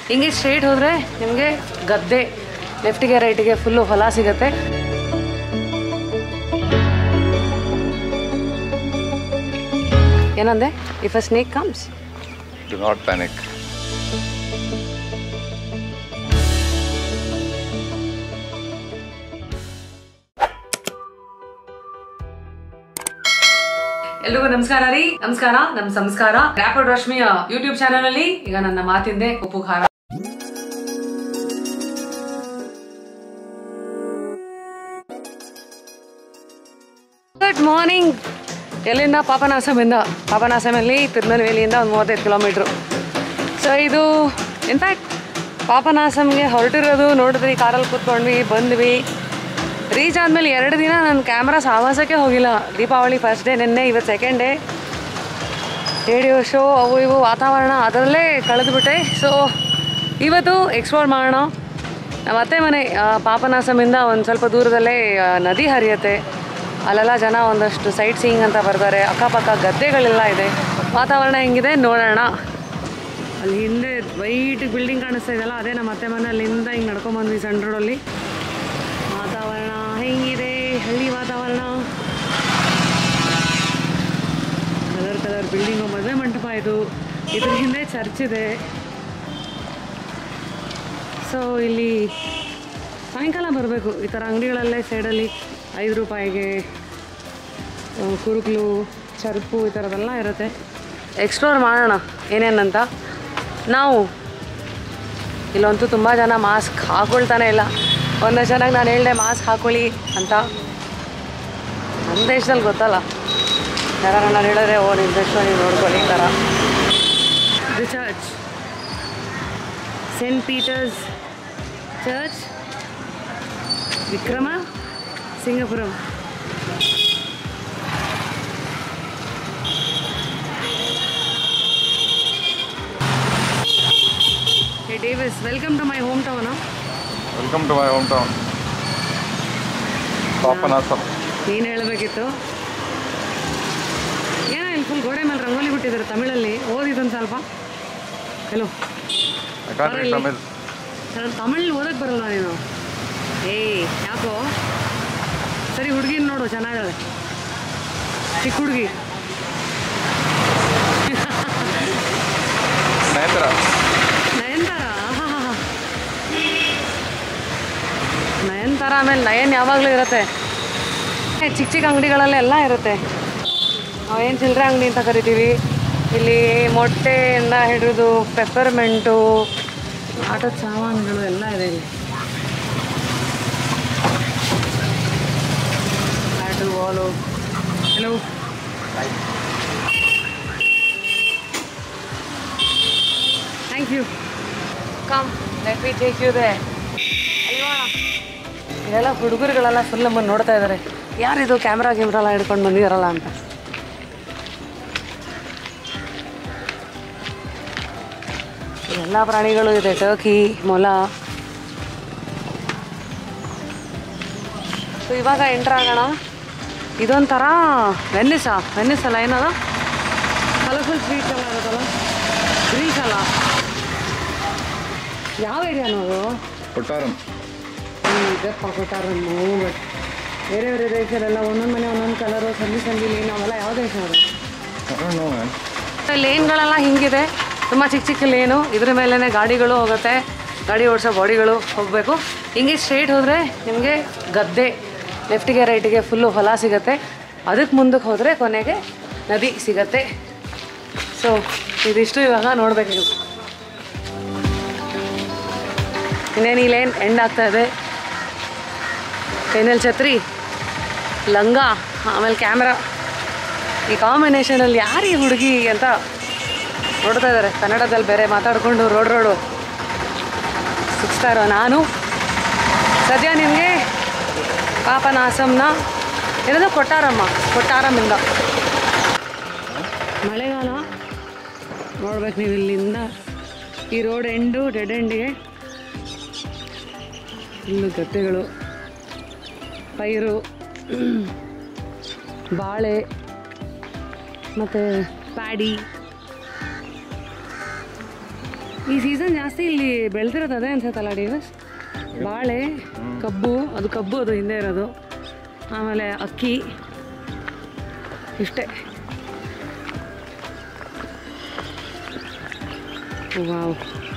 ಹಿಂಗೆ ಸ್ಟ್ರೈಟ್ ಹೋದರೆ ನಿಮಗೆ ಗದ್ದೆ ಲೆಫ್ಟಿಗೆ ರೈಟಿಗೆ ಫುಲ್ಲು ಹೊಲ ಸಿಗುತ್ತೆ ಏನಂದೆ if a snake comes Do not panic. ಎಲ್ರಿಗೂ ನಮಸ್ಕಾರ ರೀ ನಮಸ್ಕಾರ ನಮ್ ಸಂಸ್ಕಾರ ರ್ಯಾಪಿಡ್ ರಶ್ಮಿಯ ಯೂಟ್ಯೂಬ್ ಚಾನೆಲ್ ಅಲ್ಲಿ ಈಗ ನನ್ನ ಮಾತಿಂದೆ ಉಪ್ಪು ಖಾರ ಗುಡ್ ಮಾರ್ನಿಂಗ್ ಎಲ್ಲಿಂದ ಪಾಪನಾಸಮಿಂದ ಪಾಪನಾಸಮಲ್ಲಿ ತಿರುನಲ್ವೇಲಿಯಿಂದ ಒಂದು ಮೂವತ್ತೈದು ಕಿಲೋಮೀಟ್ರು ಸೊ ಇದು ಇನ್ಫ್ಯಾಕ್ಟ್ ಪಾಪನಾಸಮ್ಗೆ ಹೊರಟಿರೋದು ನೋಡಿದ್ರಿ ಕಾರಲ್ಲಿ ಕೂತ್ಕೊಂಡ್ವಿ ಬಂದ್ವಿ ರೀಚ್ ಆದಮೇಲೆ ಎರಡು ದಿನ ನನ್ನ ಕ್ಯಾಮ್ರಾ ಸಾವಾಸಕ್ಕೆ ಹೋಗಿಲ್ಲ ದೀಪಾವಳಿ ಫಸ್ಟ್ ಡೇ ನಿನ್ನೆ ಇವತ್ತು ಸೆಕೆಂಡ್ ಡೇ ರೇಡಿಯೋ ಶೋ ಅವು ಇವು ವಾತಾವರಣ ಅದರಲ್ಲೇ ಕಳೆದುಬಿಟ್ಟೆ ಸೊ ಇವತ್ತು ಎಕ್ಸ್ಪ್ಲೋರ್ ಮಾಡೋಣ ನಮ್ಮ ಅತ್ತೆ ಮನೆ ಆ, ಪಾಪನಾಸಮಿಂದ ಒಂದು ಸ್ವಲ್ಪ ದೂರದಲ್ಲೇ ಆ, ನದಿ ಹರಿಯುತ್ತೆ ಅಲ್ಲೆಲ್ಲ ಜನ ಒಂದಷ್ಟು ಸೈಟ್ ಸೀಯಿಂಗ್ ಅಂತ ಬರ್ತಾರೆ ಅಕ್ಕಪಕ್ಕ ಗದ್ದೆಗಳೆಲ್ಲ ಇದೆ ವಾತಾವರಣ ಹೆಂಗಿದೆ ನೋಡೋಣ ಅಲ್ಲಿ ಹಿಂದೆ ವೈಟ್ ಬಿಲ್ಡಿಂಗ್ ಕಾಣಿಸ್ತಾ ಇದೆಯಲ್ಲ ಅದೇ ನಮ್ಮ ಅತ್ತೆ ಮನೆ ಅಲ್ಲಿಂದ ಹಿಂಗೆ ನಡ್ಕೊಂಬಂದ್ವಿ ಸಣ್ಣ ರೋಡಲ್ಲಿ ವಾತಾವರಣ ಹೆಂಗಿದೆ ಹಳ್ಳಿ ವಾತಾವರಣ ಕಲರ್ ಕಲರ್ ಬಿಲ್ಡಿಂಗು ಮದುವೆ ಮಂಟಪ ಇದು ಇದ್ರ ಹಿಂದೆ ಚರ್ಚ್ ಇದೆ ಸೊ ಇಲ್ಲಿ ಸಾಯಂಕಾಲ ಬರಬೇಕು ಈ ಥರ ಅಂಗಡಿಗಳಲ್ಲೇ ಸೈಡಲ್ಲಿ ಐದು ರೂಪಾಯಿಗೆ ಆ, ಕುರುಕ್ಲು ಚರ್ಪು ಈ ಥರದ್ದೆಲ್ಲ ಇರುತ್ತೆ ಎಕ್ಸ್ಪ್ಲೋರ್ ಮಾಡೋಣ ಏನೇನಂತ ನಾವು ಇಲ್ಲಂತೂ ತುಂಬ ಜನ ಮಾಸ್ಕ್ ಹಾಕೊಳ್ತಾನೆ ಇಲ್ಲ ಒಂದಷ್ಟು ಜನಕ್ಕೆ ನಾನು ಹೇಳಿದೆ ಮಾಸ್ಕ್ ಹಾಕೊಳ್ಳಿ ಅಂತ ನಮ್ಮ ದೇಶದಲ್ಲಿ ಗೊತ್ತಲ್ಲ ಯಾರು ನಾನು ಹೇಳಿದ್ರೆ ಓ ನಿಮ್ಮ ದೇಶ ನೀವು ನೋಡ್ಕೊಳ್ಳಿ ಈ ಥರ the church saint peter's church Vikramasingapuram Hey Davis, welcome to my hometown. Huh? Welcome to my hometown. Papanasam. ನೀನು ಹೇಳಬೇಕಿತ್ತು ಏನೋ ಇಲ್ಲಿ ಫುಲ್ ಗೋಡೆ ಮೇಲೆ ರಂಗೋಲಿ ಬಿಟ್ಟಿದ್ದಾರೆ ತಮಿಳಲ್ಲಿ ಓದಿದ್ದೊಂದು ಸ್ವಲ್ಪ hello I can't read Tamil. ನಾನು ತಮಿಳ್ ಓದಕ್ಕೆ ಬರಲ್ಲ ನೀನು ಏಯ್ ಯಾಕೋ ಸರಿ ಹುಡುಗಿನ ನೋಡು ಚೆನ್ನಾಗದೆ ಚಿಕ್ಕ ಹುಡುಗಿ Nayantara. ನಯನ್ತಾರ ಆಹಾಹಾಹಾ. ನಯನ್ತಾರ ಆಮೇಲೆ ನಯನ್ ಯಾವಾಗಲೂ ಇರುತ್ತೆ ಏ, ಚಿಕ್ಕ ಚಿಕ್ಕ ಅಂಗಡಿಗಳಲ್ಲೆಲ್ಲ ಇರುತ್ತೆ ನಾವೇನು ಚಿಲ್ಲರೆ ಅಂಗಡಿ ಅಂತ ಕರಿತೀವಿ ಇಲ್ಲಿ ಮೊಟ್ಟೆಯಿಂದ ಹಿಡಿದು ಪೆಪ್ಪರ್ಮೆಂಟು ಆಟದ ಸಾಮಾನುಗಳು ಎಲ್ಲ ಇದೆ ಇಲ್ಲಿ bat ball hello thank you come let me take you there ಇದೆಲ್ಲ ಹುಡುಗರುಗಳೆಲ್ಲ ಫುಲ್ ನಮ್ಮನ್ನು ನೋಡ್ತಾ ಇದ್ದಾರೆ ಯಾರಿದು ಕ್ಯಾಮ್ರಾ ಗಿಮ್ರಾ ಹಿಡ್ಕೊಂಡು ಬಂದಿದಾರಲ್ಲ ಅಂತ ಎಲ್ಲ ಪ್ರಾಣಿಗಳು ಇದೆ ಟರ್ಕಿ ಮೊಲ ಸೊ ಇವಾಗ ಎಂಟ್ರ್ ಆಗೋಣ ಇದೊಂಥರ ವೆನ್ನಿಸಾ ವೆನ್ನಿಸ್ ಅಲ್ಲ ಏನದ ಕಲರ್ಫುಲ್ ಸ್ವೀಟ್ಸ್ ಎಲ್ಲ ಇರುತ್ತಲ್ಲ ಗ್ರೀಸ್ ಅಲ್ಲ ಯಾವ ಏರಿಯಾನೋ ಅದು Kottaram. ಇದಪ್ಪ ಕೊಟ್ಟಾರ ಬಟ್ ಬೇರೆ ಬೇರೆ ದೇಶದಲ್ಲ ಒಂದೊಂದು ಮನೆ ಒಂದೊಂದು ಕಲರು ಸಂಧಿ ಸಂಧಿಲಿ ನಾವೆಲ್ಲ ಯಾವ ದೇಶ ಅದು I don't know, man. ಲೇನ್ಗಳೆಲ್ಲ ಹಿಂಗಿದೆ ತುಂಬ ಚಿಕ್ಕ ಚಿಕ್ಕ ಲೇನು ಇದ್ರ ಮೇಲೇ ಗಾಡಿಗಳು ಹೋಗುತ್ತೆ ಗಾಡಿ ಓಡಿಸೋ ಬಾಡಿಗಳು ಹೋಗಬೇಕು ಹಿಂಗೆ ಸ್ಟ್ರೈಟ್ ಹೋದರೆ ನಿಮಗೆ ಗದ್ದೆ ಲೆಫ್ಟಿಗೆ ರೈಟಿಗೆ ಫುಲ್ಲು ಹೊಲ ಸಿಗುತ್ತೆ ಅದಕ್ಕೆ ಮುಂದಕ್ಕೆ ಹೋದರೆ ಕೊನೆಗೆ ನದಿ ಸಿಗತ್ತೆ ಸೊ ಇದಿಷ್ಟು ಇವಾಗ ನೋಡಬೇಕು ನೀವು ಇನ್ನೇನು ಈ ಲೇನ್ ಎಂಡ್ ಆಗ್ತಾ ಇದೆ ಕೈನಲ್ಲಿ ಛತ್ರಿ ಲಂಗ ಆಮೇಲೆ ಕ್ಯಾಮ್ರಾ ಈ ಕಾಂಬಿನೇಷನಲ್ಲಿ ಯಾರು ಈ ಹುಡುಗಿ ಅಂತ ನೋಡ್ತಾ ಇದ್ದಾರೆ ಕನ್ನಡದಲ್ಲಿ ಬೇರೆ ಮಾತಾಡಿಕೊಂಡು ರೋಡ್ ರೋಡು ಸಿಕ್ಸ್ತಾ ಇರೋ ನಾನು ಸದ್ಯ ನಿಮಗೆ ಪಾಪನಾಸಂನ ಏನದು ಕೊಟ್ಟಾರಮ್ಮ ಕೊಟ್ಟಾರಮ್ಮಿಂದ ಮಳೆಗಾಲ ನೋಡ್ಬೇಕು ನೀವು ಇಲ್ಲಿಂದ ಈ ರೋಡ್ ಎಂಡು ಡೆಡ್ ಎಂಡಿಗೆ ಇನ್ನು ಗದ್ದೆಗಳು ಪೈರು ಬಾಳೆ ಮತ್ತು ಪ್ಯಾಡಿ ಈ ಸೀಸನ್ ಜಾಸ್ತಿ ಇಲ್ಲಿ ಬೆಳೆದಿರೋದು ಅದೇ ಅನ್ಸತ್ತಲ್ಲ ಡೇವಸ್ ಬಾಳೆ ಕಬ್ಬು ಅದು ಕಬ್ಬು ಅದು ಹಿಂದೆ ಇರೋದು ಆಮೇಲೆ ಅಕ್ಕಿ ಇಷ್ಟೇ ವಾವ್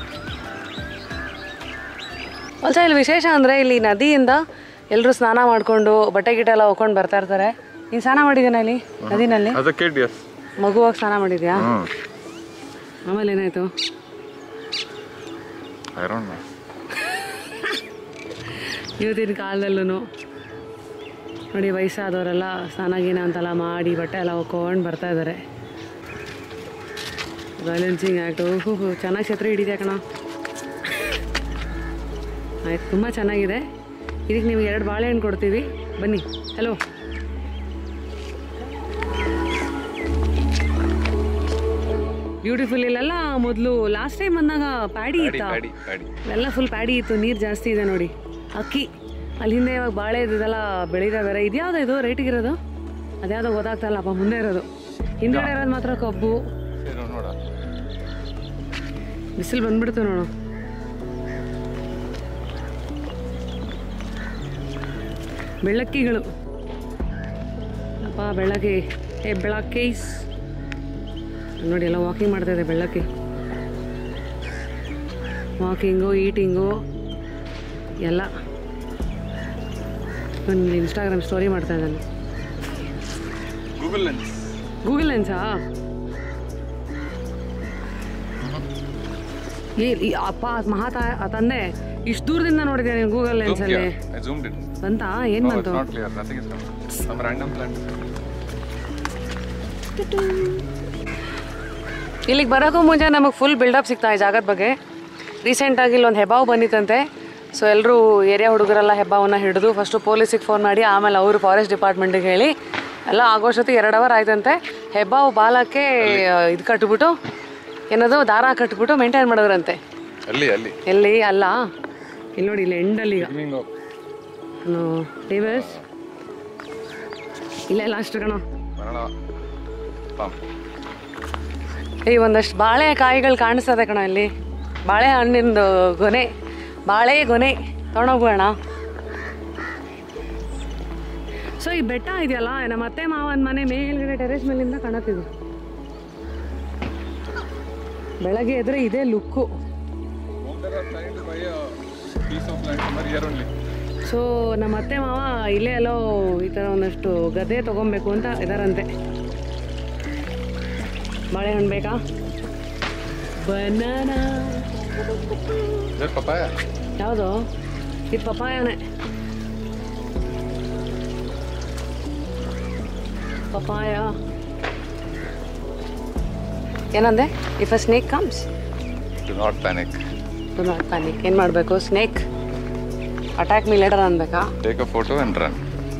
ಅಲ್ಸ ಇಲ್ಲಿ ವಿಶೇಷ ಅಂದರೆ ಇಲ್ಲಿ ನದಿಯಿಂದ ಎಲ್ಲರೂ ಸ್ನಾನ ಮಾಡಿಕೊಂಡು ಬಟ್ಟೆ ಗಿಟ್ಟೆ ಎಲ್ಲ ಹೋಗ್ಕೊಂಡು ಬರ್ತಾ ಇರ್ತಾರೆ ನೀನು ಸ್ನಾನ ಮಾಡಿದ್ದೀನ ಇಲ್ಲಿ ನದಿನಲ್ಲಿ As a kid, yes. ಮಗುವಾಗಿ ಸ್ನಾನ ಮಾಡಿದ್ಯಾ Hmm. ಆಮೇಲೆ ಏನಾಯಿತು I don't know. ಇವತ್ತಿನ ಕಾಲದಲ್ಲೂ ನೋಡಿ ವಯಸ್ಸಾದವರೆಲ್ಲ ಸ್ನಾನ ಗೀನ ಅಂತೆಲ್ಲ ಮಾಡಿ ಬಟ್ಟೆ ಎಲ್ಲ ಹೊಕ್ಕೊಂಡು ಬರ್ತಾ ಇದ್ದಾರೆ ಬ್ಯಾಲೆನ್ಸಿಂಗ್ ಆ್ಯಕ್ಟು ಹೂ ಚೆನ್ನಾಗಿ ಛತ್ರಿ ಹಿಡಿದೆ ಕಣ ಆಯ್ತು ತುಂಬ ಚೆನ್ನಾಗಿದೆ ಇದಕ್ಕೆ ನಿಮ್ಗೆ ಎರಡು ಬಾಳೆಹಣ್ಣು ಕೊಡ್ತೀವಿ ಬನ್ನಿ ಹಲೋ ಬ್ಯೂಟಿಫುಲ್ ಇಲ್ಲೆಲ್ಲ ಮೊದಲು ಲಾಸ್ಟ್ ಟೈಮ್ ಬಂದಾಗ ಪ್ಯಾಡಿ ಇತ್ತಾ Paddy, paddy. ಎಲ್ಲ ಫುಲ್ ಪ್ಯಾಡಿ ಇತ್ತು ನೀರು ಜಾಸ್ತಿ ಇದೆ ನೋಡಿ ಅಕ್ಕಿ ಅಲ್ಲಿ ಹಿಂದೆ ಇವಾಗ ಬಾಳೆ ಇದೆಲ್ಲ ಬೆಳೀತಾಯಿದ್ದಾರೆ ಇದ್ಯಾವುದು ಇದು ರೇಟಿಗಿರೋದು ಅದ್ಯಾವುದೋ ಗೊತ್ತಾಗ್ತಾ ಇಲ್ಲಪ್ಪ ಮುಂದೆ ಇರೋದು ಹಿಂದ್ಗಡೆ ಇರೋದು ಮಾತ್ರ ಕಬ್ಬು ಇದು ನೋಡ ಬಿಸಿಲು ಬಂದ್ಬಿಡ್ತು ನೋಡು ಬೆಳ್ಳಕ್ಕಿಗಳು ಅಪ್ಪ ಬೆಳ್ಳಕ್ಕಿ ಏ ಬೆಳಕ್ಕೀಸ್ ನೋಡಿ ಎಲ್ಲ ವಾಕಿಂಗ್ ಮಾಡ್ತಾ ಇದೆ ಬೆಳ್ಳಕ್ಕಿ ವಾಕಿಂಗು ಈಟಿಂಗು ಎಲ್ಲ ಒಂದು ಇನ್ಸ್ಟಾಗ್ರಾಮ್ ಸ್ಟೋರಿ ಮಾಡ್ತಾ ಇದ್ದಾನೆ ಗೂಗಲ್ ಲೆನ್ಸ್ ಗೂಗಲ್ ಲೆನ್ಸಾ ಏ ಈ ಅಪ್ಪ ಮಹಾತ ಆ ತಂದೆ ಇಷ್ಟು ದೂರದಿಂದ ನೋಡಿದ್ಯಾ ನೀನು ಗೂಗಲ್ ಲೆನ್ಸಲ್ಲಿ I zoomed in. ಬಂತಾ ಏನು No, it's ಬಂತು not clear. Nothing is coming. Some random plant. ಇಲ್ಲಿಗೆ ಬರೋಕ್ಕೂ ಮುಂಚೆ ನಮಗೆ ಫುಲ್ ಬಿಲ್ಡಪ್ ಸಿಗ್ತಾ ಈ ಜಾಗದ ಬಗ್ಗೆ ರೀಸೆಂಟಾಗಿ ಇಲ್ಲೊಂದು ಹೆಬ್ಬಾವು ಬಂದಿತ್ತಂತೆ ಸೊ ಎಲ್ಲರೂ ಏರಿಯಾ ಹುಡುಗರೆಲ್ಲ ಹೆಬ್ಬಾವನ್ನ ಹಿಡಿದು ಫಸ್ಟು ಪೊಲೀಸಿಗೆ ಫೋನ್ ಮಾಡಿ ಆಮೇಲೆ ಅವರು ಫಾರೆಸ್ಟ್ ಡಿಪಾರ್ಟ್ಮೆಂಟಿಗೆ ಹೇಳಿ ಎಲ್ಲ ಆಗೋಷ್ಟೊತ್ತಿಗೆ ಎರಡು ಅವರ್ ಆಯ್ತಂತೆ ಹೆಬ್ಬಾವು ಬಾಲಕ್ಕೆ ಇದು ಕಟ್ಬಿಟ್ಟು ಏನದು ದಾರ ಕಟ್ಬಿಟ್ಟು ಮೇಂಟೈನ್ ಮಾಡಿದ್ರಂತೆ ಅಲ್ಲಿ ಅಲ್ಲಿ ಎಲ್ಲಿ ಅಲ್ಲ ಇಲ್ಲಿ ನೋಡಿ ಇಲ್ಲಿ ಎಂಡಲ್ಲಿ ಈಗ Beginning of ಡೇವಸ್ ಇಲ್ಲೇ ಲಾಸ್ಟ್ ಕಣೋ Banana palm. ಈ ಒಂದಷ್ಟು ಬಾಳೆಕಾಯಿಗಳು ಕಾಣಿಸ್ತದೆ ಕಣ ಇಲ್ಲಿ ಬಾಳೆಹಣ್ಣಿಂದು ಗೊನೆ ಬಾಳೆ ಗೊನೆ ತೊಗೊಂಡೋಗೋಣ ಸೊ ಈ ಬೆಟ್ಟ ಇದೆಯಲ್ಲ ನಮ್ಮ ಅತ್ತೆ ಮಾವನ ಮನೆ ಮೇಲ್ಗಡೆ ಟೆರೆಸ್ ಮೇಲಿಂದ ಕಾಣತ್ತಿದ್ದು ಬೆಳಗ್ಗೆ ಎದ್ರೆ ಇದೇ look Mom, they are trying to buy a piece of land somewhere here only. So ನಮ್ಮ ಅತ್ತೆ ಮಾವ ಇಲ್ಲೇ ಎಲ್ಲೋ ಈ ಥರ ಒಂದಷ್ಟು ಗದ್ದೆ ತೊಗೊಬೇಕು ಅಂತ ಇದಾರಂತೆ ಬಾಳೆಹಣ್ಣು ಬೇಕಾ ಬನಾನಾ Is that papaya? ಯಾವುದು ಇದು ಪಪಾಯನೇ ಪಪಾಯ ಏನಂದೆ if a snake comes Do not panic. Do not panic ಏನು ಮಾಡಬೇಕು ಸ್ನೇಕ್ ಅಟ್ಯಾಕ್ ಮೀ ಲೇಟರ್ ಅನ್ಬೇಕಾ Take a photo and run.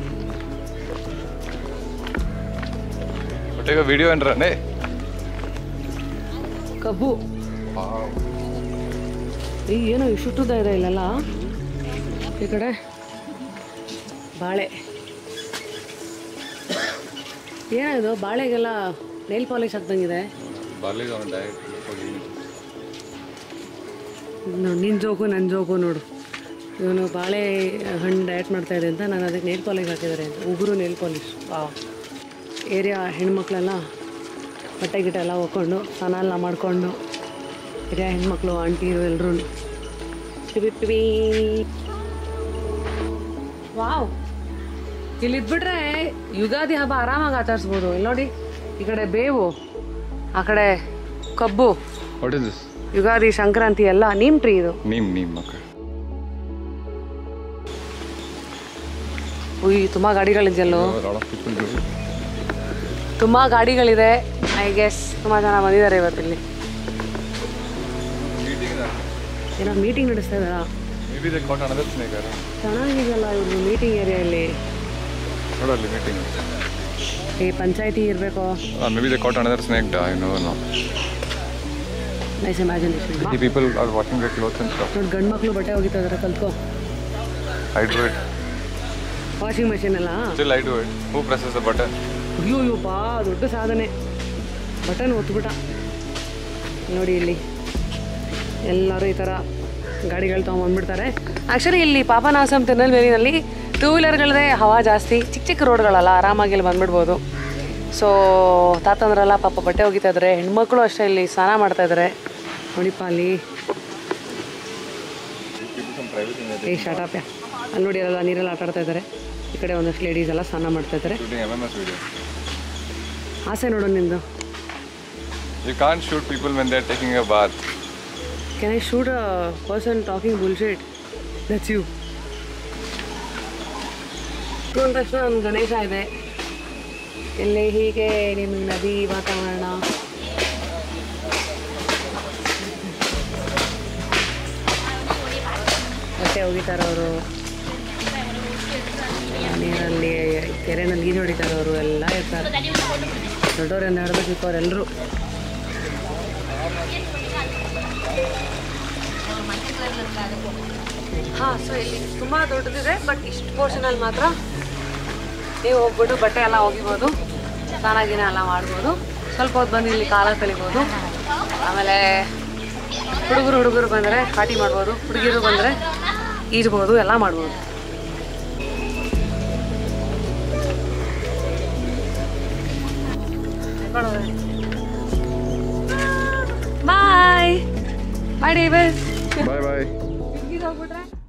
Or take a video and run, eh? ಕಬ್ಬು Wow. ಈ ಏನೋ ಇಷ್ಟುದ್ದ ಇದೆ ಇಲ್ಲೆಲ್ಲ ಈ ಕಡೆ ಬಾಳೆ ಏನಿದು ಬಾಳೆಗೆಲ್ಲ ನೈಲ್ ಪಾಲಿಶ್ ಹಾಕ್ದಂಗಿದೆ Bali is on a diet. for eating. ನಿನ್ನ ಜೋಕು ನನ್ನ ಜೋಕು ನೋಡು ಇವನು ಬಾಳೆ ಹಣ್ಣು ಡಯಟ್ ಮಾಡ್ತಾ ಇದೆ ಅಂತ ನಾನು ಅದಕ್ಕೆ ನೇಲ್ ಪಾಲಿಶ್ ಹಾಕಿದ್ದಾರೆ ಅಂತ ಉಗುರು ನೇಲ್ ಪಾಲಿಶ್ ವಾ ಏರಿಯಾ ಹೆಣ್ಮಕ್ಳೆಲ್ಲ ಬಟ್ಟೆ ಗಿಟ್ಟೆ ಎಲ್ಲ ಹೋಗ್ಕೊಂಡು ಸ್ನಾನ ಎಲ್ಲ ಮಾಡಿಕೊಂಡು ಏರಿಯಾ ಹೆಣ್ಮಕ್ಳು ಆಂಟಿರು ಎಲ್ಲರೂ ವಾವ್ ಇಲ್ಲಿದ್ಬಿಟ್ರೆ ಯುಗಾದಿ ಹಬ್ಬ ಆರಾಮಾಗಿ ಆಚರಿಸ್ಬೋದು ಇಲ್ಲಿ ನೋಡಿ ಈ ಕಡೆ ಬೇವು ಆ ಕಡೆ ಕಬ್ಬು What is this? Ugadi Sankranti ಎಲ್ಲ ನೀಮ್ ಟ್ರೀ ಇದು Neem, neem, okay. ಉಯ್ ತುಂಬ ಗಾಡಿಗಳಿದೆಯಲ್ಲೋ A lot of people do it. ತುಂಬ ಗಾಡಿಗಳಿದೆ ಐ ಗೆಸ್ ತುಂಬ ಜನ ಬಂದಿದ್ದಾರೆ ಇವತ್ತಿಲ್ಲಿ Meeting that. ಏನೋ ಮೀಟಿಂಗ್ ನಡೆಸ್ತಾ ಇದ್ದಾರಾ Maybe they caught another snake. I don't know. ಚೆನ್ನಾಗಿದೆಯಲ್ಲ ಇವ್ರದ್ದು ಮೀಟಿಂಗ್ ಏರಿಯಲ್ಲಿ Not only meeting. ಈ ಪಂಚಾಯತಿ ಇರಬೇಕು Uh, maybe they caught another snake. I know now. Nice imagination See, people are washing their clothes and stuff. ನೋಡಿ ಗಂಡು ಮಕ್ಕಳು ಬಟ್ಟೆ ಒಗಿತಾ ಇದಾರೆ ಕಲ್ತ್ಕೋ I do it. Washing machine ಎಲ್ಲ Still, I do it. Who presses the button? ಅಯ್ಯೋ ಅಯ್ಯೋಪ್ಪ ದೊಡ್ಡ ಸಾಧನೆ ಬಟನ್ ಒತ್ಬಿಟ್ಟ ನೋಡಿ ಇಲ್ಲಿ ಎಲ್ಲರೂ ಈ ಥರ ಗಾಡಿಗಳು ತೊಗೊಂಬಂದ್ಬಿಡ್ತಾರೆ ಆ್ಯಕ್ಚುಲಿ ಇಲ್ಲಿ ಪಾಪನಾಸಂ ತಿರುನಲ್ವೇಲಿನಲ್ಲಿ ಟೂ ವೀಲರ್ಗಳದೇ ಹವಾ ಜಾಸ್ತಿ ಚಿಕ್ಕ ಚಿಕ್ಕ ರೋಡ್ಗಳಲ್ಲ ಆರಾಮಾಗಿ ಇಲ್ಲಿ ಬಂದ್ಬಿಡ್ಬೋದು ಸೊ ತಾತಂದ್ರೆಲ್ಲ ಪಾಪ ಬಟ್ಟೆ ಒಗಿತಾ ಇದ್ದಾರೆ ಹೆಣ್ಮಕ್ಳು ಅಷ್ಟೇ ಇಲ್ಲಿ ಸ್ನಾನ ಮಾಡ್ತಾ ಇದ್ದಾರೆ ನೋಡಿಪ್ಪ ಅಲ್ಲಿ ಏ ಶಾಟಾಪ್ಯ ಅಲ್ಲಿ ನೋಡಿ ಎಲ್ಲ ನೀರೆಲ್ಲ ಆಟ ಆಡ್ತಾ ಇದ್ದಾರೆ ಈ ಕಡೆ ಒಂದಷ್ಟು ಲೇಡೀಸ್ ಎಲ್ಲ ಸ್ನಾನ ಮಾಡ್ತಾ ಇದ್ದಾರೆ Shooting MMS video. ಆಸೆ ನೋಡು ನಿಂದು You can't shoot people when they're taking a bath. Can I shoot a person talking bullshit that's you ಅಂದ ತಕ್ಷಣ ಒಂದು ಗಣೇಶ ಇದೆ ಇಲ್ಲಿ ಹೀಗೆ ನಿಮಗೆ ನದಿ ವಾತಾವರಣ ಬಟ್ಟೆ ಒಗಿತಾರವರು ನೀರಲ್ಲಿ ಕೆರೆನಲ್ಲಿ ಈಜು ಹೊಡಿತಾರವರು ಎಲ್ಲ ಇರ್ತಾರೆ ದೊಡ್ಡವರಿಂದ ಹಿಡಿದು ಚಿಕ್ಕವರೆಲ್ಲರೂ ಹಾಂ ಸೊ ಇಲ್ಲಿ ತುಂಬ ದೊಡ್ಡದಿದೆ ಬಟ್ ಇಷ್ಟು ಪೋರ್ಷನಲ್ಲಿ ಮಾತ್ರ ನೀವು ಹೋಗ್ಬಿಟ್ಟು ಬಟ್ಟೆ ಎಲ್ಲ ಒಗಿಬೋದು ಸ್ನಾನ ಗಿನ ಎಲ್ಲ ಮಾಡ್ಬೋದು ಸ್ವಲ್ಪ ಹೊತ್ತು ಬಂದು ಇಲ್ಲಿ ಕಾಲ ಕಲಿಬೋದು ಆಮೇಲೆ ಹುಡುಗರು ಹುಡುಗರು ಬಂದರೆ ಪಾರ್ಟಿ ಮಾಡ್ಬೋದು ಹುಡುಗಿರು ಬಂದರೆ ಈಜ್ಬೋದು ಎಲ್ಲ ಮಾಡ್ಬೋದು bye bye David Bye bye. ಹೋಗ್ಬಿಟ್ರೆ